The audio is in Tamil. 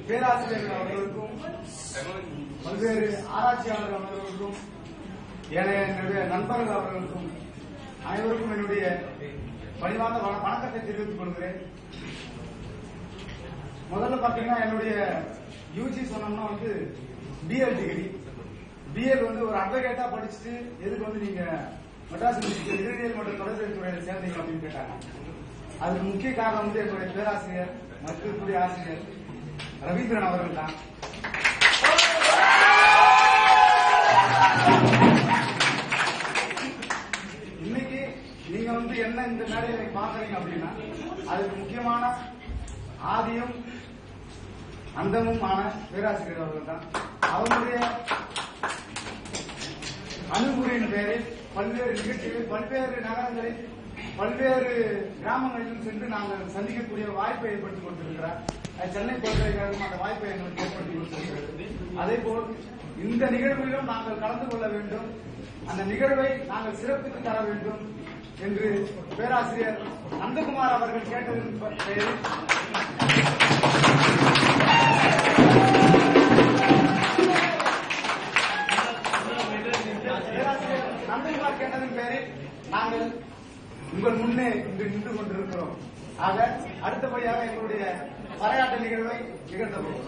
பேராசிரியர்கள் அவர்களுக்கும் பல்வேறு ஆராய்ச்சியாளர்கள் அவர்களுக்கும் ஏனைய என்னுடைய நண்பர்கள் அவர்களுக்கும் அனைவருக்கும் என்னுடைய பணிவார்ந்த வண- வணக்கத்தை தெரிவித்துக் கொள்கிறேன் முதல்ல பாத்தீங்கன்னா என்னுடைய யூஜி சொன்னோம்னா வந்து பிஎல் டிகிரி பிஎல் வந்து ஒரு அட்வொகேட்டா படிச்சுட்டு எதுக்கு வந்து நீங்க மெட்ராஸ் யூனிவர்சிட்டி இறுதியல் மற்றும் தொடர்பு துறையில சேர்ந்தீங்க அப்படின்னு கேட்டாங்க அதுக்கு முக்கிய காரணம் வந்து என்னுடைய பேராசிரியர் மருத்துவத்துறை ஆசிரியர் ரவீந்திரன் அவர்கள் தான் இன்னைக்கு நீங்க வந்து என்ன இந்த மேடையை பாக்குறீங்க அப்படின்னா அதுக்கு முக்கியமான ஆதியும் அந்தமுமான பேராசிரியர் அவர்கள் தான் அவருடைய அணுகுறியின் பேரில் பல்வேறு நிகழ்ச்சிகளில் பல்வேறு நகரங்களில் பல்வேறு கிராமங்களிலும் சென்று நாங்கள் சந்திக்கக்கூடிய வாய்ப்பை ஏற்படுத்திக் கொடுத்திருக்கிறார் அது சென்னை பல்கலைக்கழகம் அந்த வாய்ப்பை எங்களுக்கு ஏற்படுத்தி கொடுத்திருக்கிறது அதே போல் இந்த நிகழ்விலும் நாங்கள் கலந்து கொள்ள வேண்டும் அந்த நிகழ்வை நாங்கள் சிறப்பித்து தர வேண்டும் என்று பேராசிரியர் நந்தகுமார் அவர்கள் கேட்டதன் பெயரில் பேராசிரியர் நந்தகுமார் கேட்டதன் பேரில் நாங்கள் உங்கள் முன்னே இன்று நின்று கொண்டிருக்கிறோம் ஆக அடுத்தபடியாக எங்களுடைய பறையாட்ட நிகழ்வை நிகழ்த்தவும்